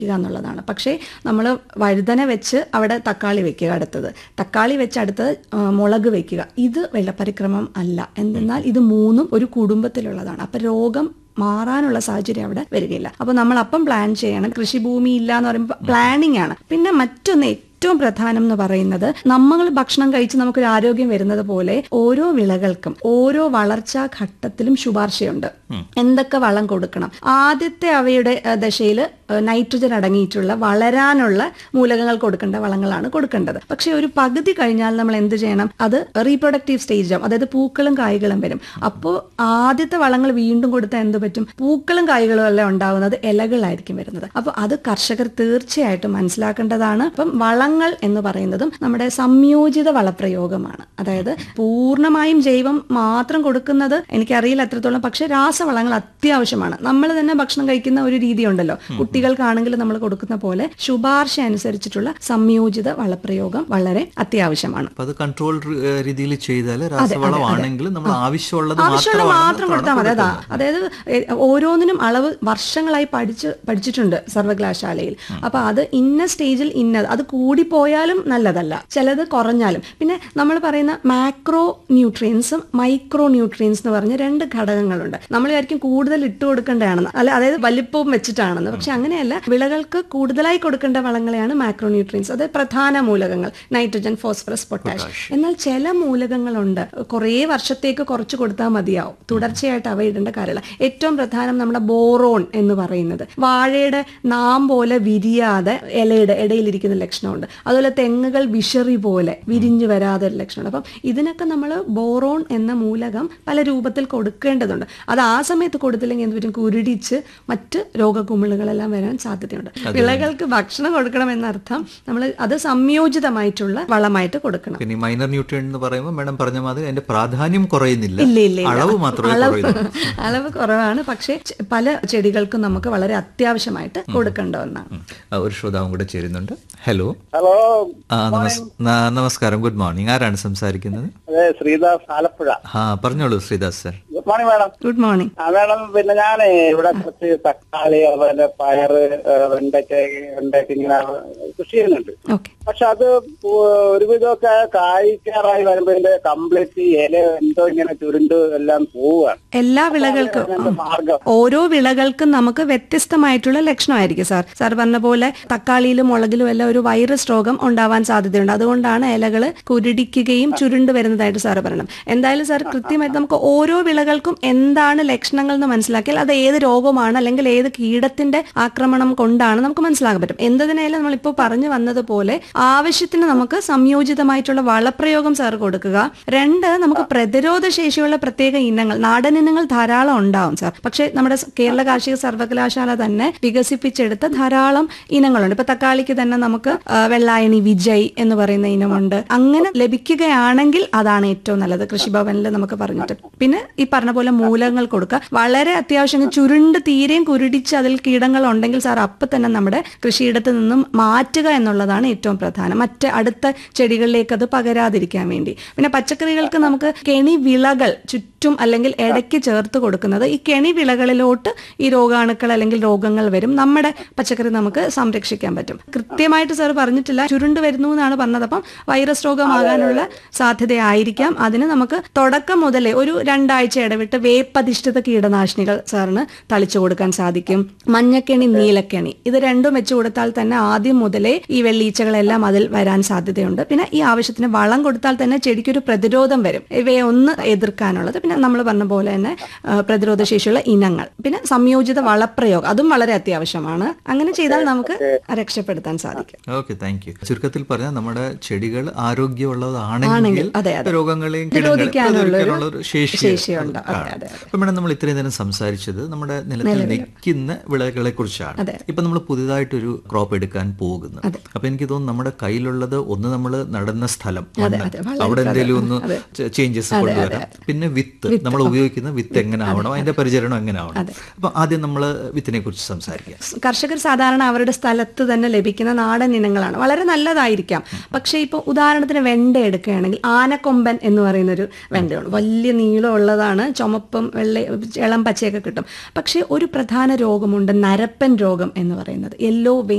വെക്കുക എന്നുള്ളതാണ് പക്ഷേ നമ്മൾ വഴുതന വെച്ച് അവിടെ തക്കാളി വെക്കുക അടുത്തത് തക്കാളി വെച്ച് അടുത്തത് ആ, മുളക് വെക്കുക ഇത് വെള്ളപ്പരിക്രമം അല്ല എന്തെന്നാൽ ഇത് മൂന്നും ഒരു കുടുംബത്തിലുള്ളതാണ് അപ്പൊ രോഗം മാറാനുള്ള സാഹചര്യം അവിടെ വരികയില്ല അപ്പൊ നമ്മൾ അപ്പം പ്ലാൻ ചെയ്യണം കൃഷിഭൂമി ഇല്ല എന്ന് പറയുമ്പോൾ പ്ലാനിങ് ആണ് പിന്നെ മറ്റൊന്ന് ഏറ്റവും പ്രധാനം എന്ന് പറയുന്നത് നമ്മൾ ഭക്ഷണം കഴിച്ച് നമുക്കൊരു ആരോഗ്യം വരുന്നത് പോലെ ഓരോ വിളകൾക്കും ഓരോ വളർച്ചാ ഘട്ടത്തിലും ശുപാർശയുണ്ട് എന്തൊക്കെ വളം കൊടുക്കണം ആദ്യത്തെ അവയുടെ ദശയിൽ നൈട്രജൻ അടങ്ങിയിട്ടുള്ള വളരാനുള്ള മൂലകങ്ങൾ കൊടുക്കേണ്ട വളങ്ങളാണ് കൊടുക്കേണ്ടത് പക്ഷെ ഒരു പകുതി കഴിഞ്ഞാൽ നമ്മൾ എന്ത് ചെയ്യണം അത് റീപ്രൊഡക്റ്റീവ് സ്റ്റേജ് ആവും അതായത് പൂക്കളും കായ്കളും വരും അപ്പോൾ ആദ്യത്തെ വളങ്ങൾ വീണ്ടും കൊടുത്താൽ എന്ത് പറ്റും പൂക്കളും കായ്കളും എല്ലാം ഉണ്ടാവുന്നത് ഇലകളായിരിക്കും വരുന്നത് അപ്പോൾ അത് കർഷകർ തീർച്ചയായിട്ടും മനസ്സിലാക്കേണ്ടതാണ് അപ്പം വളങ്ങൾ എന്ന് പറയുന്നതും നമ്മുടെ സംയോജിത വളപ്രയോഗമാണ് അതായത് പൂർണ്ണമായും ജൈവം മാത്രം കൊടുക്കുന്നത് എനിക്കറിയില്ല എത്രത്തോളം പക്ഷെ രാസവളങ്ങൾ അത്യാവശ്യമാണ് നമ്മൾ തന്നെ ഭക്ഷണം കഴിക്കുന്ന ഒരു രീതിയുണ്ടല്ലോ കുട്ടികൾക്കാണെങ്കിൽ നമ്മൾ കൊടുക്കുന്ന പോലെ ശുപാർശ അനുസരിച്ചിട്ടുള്ള സംയോജിത വളപ്രയോഗം വളരെ അത്യാവശ്യമാണ് അപ്പൊ അത് കൺട്രോൾ രീതിയിൽ ചെയ്താൽ രാസവളമാണെങ്കിൽ നമ്മൾ ആവശ്യമുള്ളത് ആവശ്യമുള്ള മാത്രമാണ് മാത്രം കൊടുത്താൽ മതി അതാ അതായത് എ- ഓരോന്നിനും അളവ് വർഷങ്ങളായി പഠിച്ച് പഠിച്ചിട്ടുണ്ട് സർവകലാശാലയിൽ അപ്പൊ അത് ഇന്ന സ്റ്റേജിൽ ഇന്നത് അത് കൂടിപ്പോയാലും നല്ലതല്ല ചിലത് കുറഞ്ഞാലും പിന്നെ നമ്മൾ പറയുന്ന മാക്രോ ന്യൂട്രിയൻസും മൈക്രോ ന്യൂട്രിയൻസ് എന്ന് പറഞ്ഞ രണ്ട് ഘടകങ്ങളുണ്ട് നമ്മൾ വിചാരിക്കും കൂടുതൽ ഇട്ട് കൊടുക്കേണ്ടതാണെന്ന് അല്ല അതായത് വലിപ്പവും വെച്ചിട്ടാണെന്ന് പക്ഷെ അങ്ങനെയല്ല വിളകൾക്ക് കൂടുതലായി കൊടുക്കേണ്ട വളങ്ങളെയാണ് മാക്രോ ന്യൂട്രിയൻസ് അത് പ്രധാന മൂലകങ്ങൾ നൈട്രജൻ ഫോസ്ഫറസ് പൊട്ടാഷ് എന്നാൽ ചില മൂലകങ്ങളുണ്ട് കുറേ വർഷത്തേക്ക് കുറച്ച് കൊടുത്താൽ മതിയാവും തുടർച്ചയായിട്ട് അവ ഇടേണ്ട കാര്യമില്ല ഏറ്റവും പ്രധാനം നമ്മുടെ ബോറോൺ എന്ന് പറയുന്നത് വാഴയുടെ നാം പോലെ വിരിയാതെ ഇലയുടെ ഇടയിലിരിക്കുന്ന ലക്ഷണമുണ്ട് അതുപോലെ തെങ്ങുകൾ വിഷറി പോലെ വിരിഞ്ഞു വരാതെ ഒരു ലക്ഷണമുണ്ട് അപ്പം ഇതിനൊക്കെ നമ്മൾ ബോറോൺ എന്ന മൂലകം പല രൂപത്തിൽ കൊടുക്കേണ്ടതുണ്ട് അത് ആ സമയത്ത് കൊടുത്തില്ലെങ്കിൽ എന്ത് പറ്റും കുരുടിച്ച് മറ്റ് രോഗകുമിളുകളെല്ലാം വരാൻ സാധ്യതയുണ്ട് വിളകൾക്ക് ഭക്ഷണം കൊടുക്കണം എന്നർത്ഥം നമ്മൾ അത് സംയോജിതമായിട്ടുള്ള വളമായിട്ട് കൊടുക്കണം പിന്നെ മൈനർ ന്യൂട്രിയൻ എന്ന് പറയുമ്പോൾ മാഡം പറഞ്ഞ മാതിരി അതിന്റെ പ്രാധാന്യം കുറയുന്നില്ല ഇല്ല ഇല്ല ഇല്ല. അളവ് മാത്രമേ അളവ് കുറയുന്നു അളവ് കുറവാണ് പക്ഷേ ചെ- പല ചെടികൾക്കും നമുക്ക് വളരെ അത്യാവശ്യമായിട്ട് കൊടുക്കേണ്ട ഒന്നാണ് ഉം. ആ, ഒരു ശ്രോതാവും കൂടെ ചേരുന്നുണ്ട് ഹലോ ഹലോ ആ നമസ് ന- നമസ്കാരം ഗുഡ് മോർണിംഗ് ആരാണ് സംസാരിക്കുന്നത് അതെ ശ്രീദാസ് ആലപ്പുഴ ആ പറഞ്ഞോളൂ Sreedas sir good morning madam good morning ആ മാഡം പിന്നെ ഞാൻ ഇവിടെ കുറച്ച് തക്കാളി അതുപോലെ പയറ് ഏ, വെണ്ടയ്ക്ക വെണ്ടയ്ക്ക ഇങ്ങനെ കൃഷി ചെയ്യുന്നുണ്ട് ഓക്കെ പക്ഷെ അത് പൂ- ഒരുവിധമൊക്കെ കായ്ക്കാറായി വരുമ്പോ ഇതിന്റെ കംപ്ലീറ്റ് ഇല എന്തോ ഇങ്ങനെ ചുരുണ്ട് എല്ലാം പോവുകയാണ് എല്ലാ വിളകൾക്കും അതിന്റെ മാർഗം ഓരോ വിളകൾക്കും നമുക്ക് വ്യത്യസ്തമായിട്ടുള്ള ലക്ഷണമായിരിക്കും സാർ സാർ പറഞ്ഞ പോലെ തക്കാളിയിലും മുളകിലും എല്ലാം ഒരു വൈറസ് രോഗം ഉണ്ടാവാൻ സാധ്യതയുണ്ട് അതുകൊണ്ടാണ് ഇലകൾ കുരുടിക്കുകയും ചുരുണ്ട് വരുന്നതായിട്ട് സാർ പറയണം എന്തായാലും സാർ കൃത്യമായിട്ട് നമുക്ക് ഓരോ വിളകൾക്കും എന്താണ് ലക്ഷണങ്ങൾ എന്ന് മനസ്സിലാക്കിയാൽ അത് ഏത് രോഗമാണ് അല്ലെങ്കിൽ ഏത് കീടത്തിന്റെ ആക്രമണം കൊണ്ടാണ് നമുക്ക് മനസ്സിലാക്കാൻ പറ്റും എന്തിനായാലും നമ്മളിപ്പോൾ പറഞ്ഞു വന്നതുപോലെ ആവശ്യത്തിന് നമുക്ക് സംയോജിതമായിട്ടുള്ള വളപ്രയോഗം സാർ കൊടുക്കുക രണ്ട് നമുക്ക് പ്രതിരോധ ശേഷിയുള്ള പ്രത്യേക ഇനങ്ങൾ നാടൻ ഇനങ്ങൾ ധാരാളം ഉണ്ടാവും സാർ പക്ഷേ നമ്മുടെ സ- കേരള കാർഷിക സർവകലാശാല തന്നെ വികസിപ്പിച്ചെടുത്ത ധാരാളം ഇനങ്ങളുണ്ട് ഇപ്പൊ തക്കാളിക്ക് തന്നെ നമുക്ക് ആ, വെള്ളായണി വിജയ് എന്ന് പറയുന്ന ഇനമുണ്ട് അങ്ങനെ ലഭിക്കുകയാണെങ്കിൽ അതാണ് ഏറ്റവും നല്ലത് കൃഷിഭവനിൽ നമുക്ക് പറഞ്ഞിട്ട് പിന്നെ ഈ പറഞ്ഞ പോലെ മൂലകങ്ങൾ കൊടുക്കുക വളരെ അത്യാവശ്യം ചുരുണ്ട് തീരെയും കുരുടിച്ച് അതിൽ കീടങ്ങൾ ഉണ്ടെങ്കിൽ സാർ അപ്പൊ തന്നെ നമ്മുടെ കൃഷിയിടത്ത് നിന്നും മാറ്റുക എന്നുള്ളതാണ് ഏറ്റവും പ്രധാനം മറ്റ് അടുത്ത ചെടികളിലേക്ക് അത് പകരാതിരിക്കാൻ വേണ്ടി പിന്നെ പച്ചക്കറികൾക്ക് നമുക്ക് കെണി വിളകൾ ചുറ്റും അല്ലെങ്കിൽ ഇടയ്ക്ക് ചേർത്ത് കൊടുക്കുന്നത് ഈ കെണി വിളകളിലോട്ട് ഈ രോഗാണുക്കൾ അല്ലെങ്കിൽ രോഗങ്ങൾ വരും നമ്മുടെ പച്ചക്കറി നമുക്ക് സംരക്ഷിക്കാൻ പറ്റും കൃത്യമായിട്ട് സാർ പറഞ്ഞിട്ടില്ല ചുരുണ്ട് വരുന്നു എന്നാണ് പറഞ്ഞത് അപ്പം വൈറസ് രോഗമാകാനുള്ള സാധ്യതയായിരിക്കാം അതിന് നമുക്ക് തുടക്കം മുതലേ ഒരു രണ്ടാഴ്ച ഇടവിട്ട് വേപ്പധിഷ്ഠിത കീടനാശിനികൾ സാറിന് തളിച്ചു കൊടുക്കാൻ സാധിക്കും മഞ്ഞക്കെണി നീലക്കെണി ഇത് രണ്ടും വെച്ച് കൊടുത്താൽ തന്നെ ആദ്യം മുതലേ ഈ വെള്ളീച്ചകളെല്ലാം അതിൽ വരാൻ സാധ്യതയുണ്ട് പിന്നെ ഈ ആവശ്യത്തിന് വളം കൊടുത്താൽ തന്നെ ചെടിക്കൊരു പ്രതിരോധം വരും ഇവയെ ഒന്ന് എതിർക്കാനുള്ളത് പിന്നെ നമ്മൾ പറഞ്ഞ പോലെ തന്നെ ആ, പ്രതിരോധ ശേഷിയുള്ള ഇനങ്ങൾ പിന്നെ സംയോജിത വളപ്രയോഗം അതും വളരെ അത്യാവശ്യമാണ് അങ്ങനെ ചെയ്താൽ നമുക്ക് രക്ഷപ്പെടുത്താൻ സാധിക്കും ഓക്കെ താങ്ക് യു ചുരുക്കത്തിൽ പറഞ്ഞാൽ നമ്മുടെ ചെടികൾ ആരോഗ്യമുള്ളതാണെങ്കിൽ ആണെങ്കിൽ, അതെ, അതെ. രോഗങ്ങളെയും പ്രതിരോധിക്കാനുള്ള ഒരു പ്രതിരോധിക്കാനുള്ള ഒരു ശേഷി ശേഷിയുണ്ട്. അതെ, കാണും. അതെ, അപ്പൊ മേഡം നമ്മൾ ഇത്രയും നേരം സംസാരിച്ചത് നമ്മുടെ നിലത്തിൽ നിൽക്കുന്ന വിളകളെ കുറിച്ചാണ് അതെ. ഇപ്പൊ നമ്മൾ പുതിയതായിട്ടൊരു ക്രോപ്പ് എടുക്കാൻ പോകുന്നു അപ്പൊ എനിക്ക് തോന്നുന്നു നമ്മുടെ കയ്യിലുള്ളത് ഒന്ന് നമ്മൾ നടന്ന സ്ഥലം മണ്ണ്. അതെ, വളരെ അവിടെ എന്തെങ്കിലും ഒന്ന് ചേഞ്ചസ് കൊണ്ടുവരാം പിന്നെ വിത്ത് വിത്ത് നമ്മൾ ഉപയോഗിക്കുന്ന വിത്ത് എങ്ങനെ ആവണം അതിന്റെ പരിചരണം എങ്ങനെ ആവണം അപ്പൊ ആദ്യം നമ്മൾ വിത്തിനെ കുറിച്ച് സംസാരിക്കാം കർഷകർ സാധാരണ അവരുടെ സ്ഥലത്ത് തന്നെ ലഭിക്കുന്ന നാടൻ ഇനങ്ങളാണ് വളരെ നല്ലതായിരിക്കാം പക്ഷേ ഇപ്പോൾ ഉദാഹരണത്തിന് വെണ്ട എടുക്കുകയാണെങ്കിൽ ആനക്കൊമ്പൻ എന്ന് പറയുന്ന ഒരു വെണ്ടയാണ് വലിയ നീളമുള്ളതാണ് ചുമപ്പും വെള്ള ഇളം പച്ചയൊക്കെ കിട്ടും പക്ഷേ ഒരു പ്രധാന രോഗമുണ്ട് നരപ്പൻ രോഗം എന്ന് പറയുന്നത് യെല്ലോ